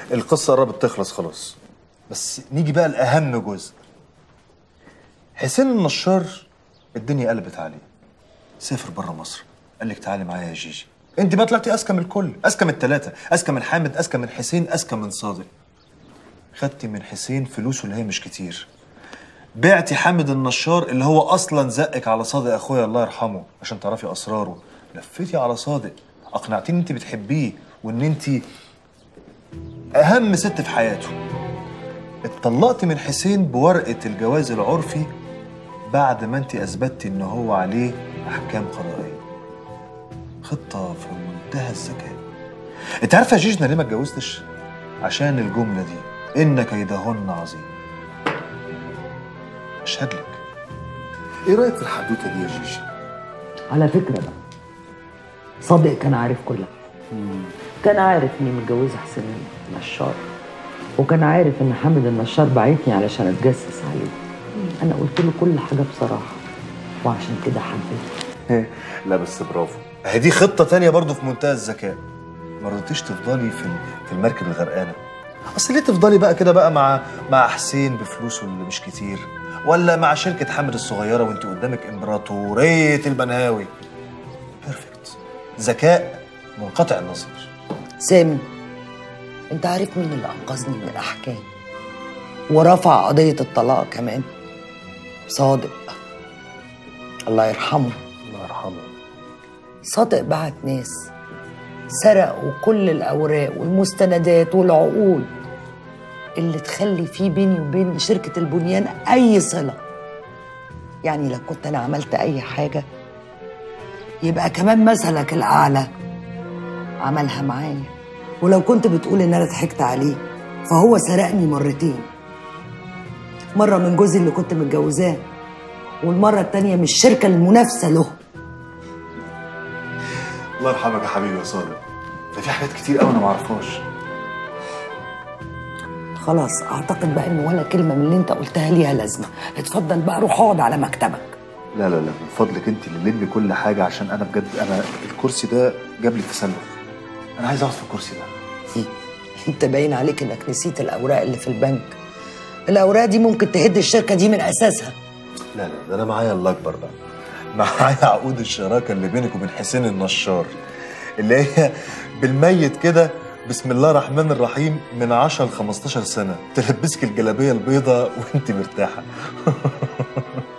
القصه قربت تخلص خلاص بس نيجي بقى لاهم جزء حسين النشار الدنيا قلبت عليه سافر بره مصر قال لك تعالي معايا يا جيجي انت بقى طلعتي اذكى من الكل اذكى من الثلاثه اذكى من حامد اذكى من حسين اذكى من صادق خدتي من حسين فلوسه اللي هي مش كتير بعتي حامد النشار اللي هو اصلا زقك على صادق اخويا الله يرحمه عشان تعرفي اسراره لفيتي على صادق اقنعتيني ان انت بتحبيه وان انت اهم ست في حياته اتطلقتي من حسين بورقه الجواز العرفي بعد ما انت اثبتي ان هو عليه احكام قضائيه خطه في منتهى الذكاء انت عارفه يا جيجنا ليه ما اتجوزتش عشان الجمله دي ان كيدهن عظيم اشهد لك ايه رايك في الحدوته دي يا جيجي على فكرة بقى صادق كان عارف كل حاجة كان عارف اني متجوزة حسين النشار وكان عارف ان حامد النشار بعتني علشان اتجسس عليه انا قلت له كل حاجة بصراحة وعشان كده حبيته لا بس برافو اهي دي خطه تانية برضو في منتهى الذكاء ما رضيتيش تفضلي في في المركب الغرقانه اصل ليه تفضلي بقى كده بقى مع مع حسين بفلوسه اللي مش كتير ولا مع شركه حامد الصغيره وانت قدامك امبراطوريه البنهاوي بيرفكت ذكاء منقطع النظر سامي انت عارف مين اللي انقذني من الاحكام ورفع قضية الطلاق كمان صادق الله يرحمه الله يرحمه صادق بعت ناس سرقوا كل الأوراق والمستندات والعقود اللي تخلي فيه بيني وبين شركة البنيان أي صلة يعني لو كنت أنا عملت أي حاجة يبقى كمان مثلك الأعلى عملها معايا ولو كنت بتقول إن أنا ضحكت عليه فهو سرقني مرتين مرة من جوزي اللي كنت متجوزاه والمرة التانية من الشركة المنافسة له الله يرحمك يا حبيبي يا صادق ده في حاجات كتير قوي انا ما اعرفهاش خلاص اعتقد بقى ان ولا كلمه من اللي انت قلتها ليها لازمه اتفضل بقى روح اقعد على مكتبك لا لا لا من فضلك انت اللي لمي كل حاجه عشان انا بجد انا الكرسي ده جاب لي تسلق انا عايز اقعد في الكرسي ده انت باين عليك انك نسيت الاوراق اللي في البنك الاوراق دي ممكن تهد الشركه دي من اساسها لا لا ده انا معايا الله اكبر بقى معايا عقود الشراكه اللي بينك وبين حسين النشار اللي هي بالميت كده بسم الله الرحمن الرحيم من 10 ل 15 سنه تلبسك الجلابيه البيضاء وانت مرتاحه